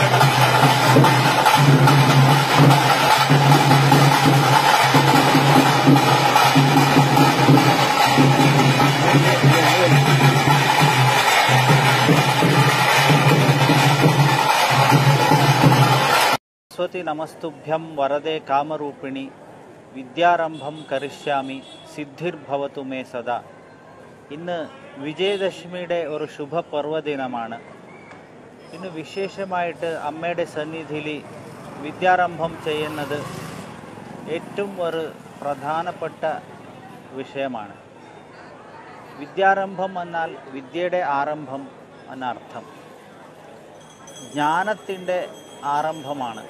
സരസ്വതി നമസ്തുഭ്യം വരദേ കാമരൂപിണി വിദ്യാരംഭം കരിഷ്യാമി സിദ്ധിർഭവതു may സദാ ഇന്ന് വിജയദശമിയുടെ ഒരു ശുഭപർവ്വദിനമാണ് ഇന്ന് വിശേഷമായിട്ട് അമ്മയുടെ സന്നിധിയിൽ വിദ്യാരംഭം ചെയ്യുന്നത് ഏറ്റവും ഒരു പ്രധാനപ്പെട്ട വിഷയമാണ് വിദ്യാരംഭം എന്നാൽ വിദ്യയുടെ ആരംഭം എന്നർത്ഥം ജ്ഞാനത്തിൻ്റെ ആരംഭമാണ്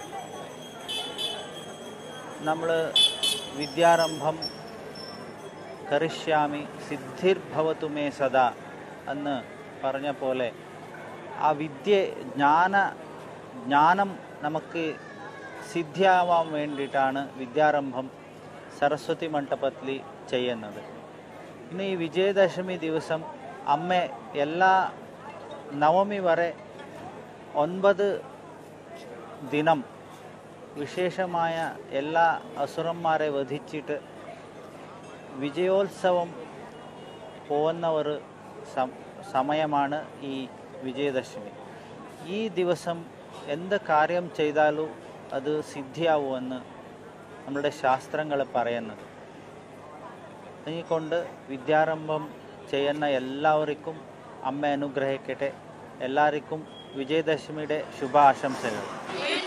നമ്മൾ വിദ്യാരംഭം കരിഷ്യാമി സിദ്ധിർഭവതു മേ സദാ എന്ന് പറഞ്ഞ പോലെ ആ വിദ്യ ജ്ഞാന ജ്ഞാനം നമുക്ക് സിദ്ധിയാവാൻ വേണ്ടിയിട്ടാണ് വിദ്യാരംഭം സരസ്വതി മണ്ഡപത്തിൽ ചെയ്യുന്നത് ഇന്ന് ഈ വിജയദശമി ദിവസം അമ്മ എല്ലാ നവമി വരെ ഒൻപത് ദിനം വിശേഷമായ എല്ലാ അസുരന്മാരെ വധിച്ചിട്ട് വിജയോത്സവം പോകുന്ന ഒരു സം- സമയമാണ് ഈ വിജയദശമി ഈ ദിവസം എന്ത് കാര്യം ചെയ്താലും അത് സിദ്ധിയാവുമെന്ന് നമ്മുടെ ശാസ്ത്രങ്ങൾ പറയുന്നത് അതുകൊണ്ട് വിദ്യാരംഭം ചെയ്യുന്ന എല്ലാവർക്കും അമ്മ അനുഗ്രഹിക്കട്ടെ എല്ലാവർക്കും വിജയദശമിയുടെ ശുഭാശംസകൾ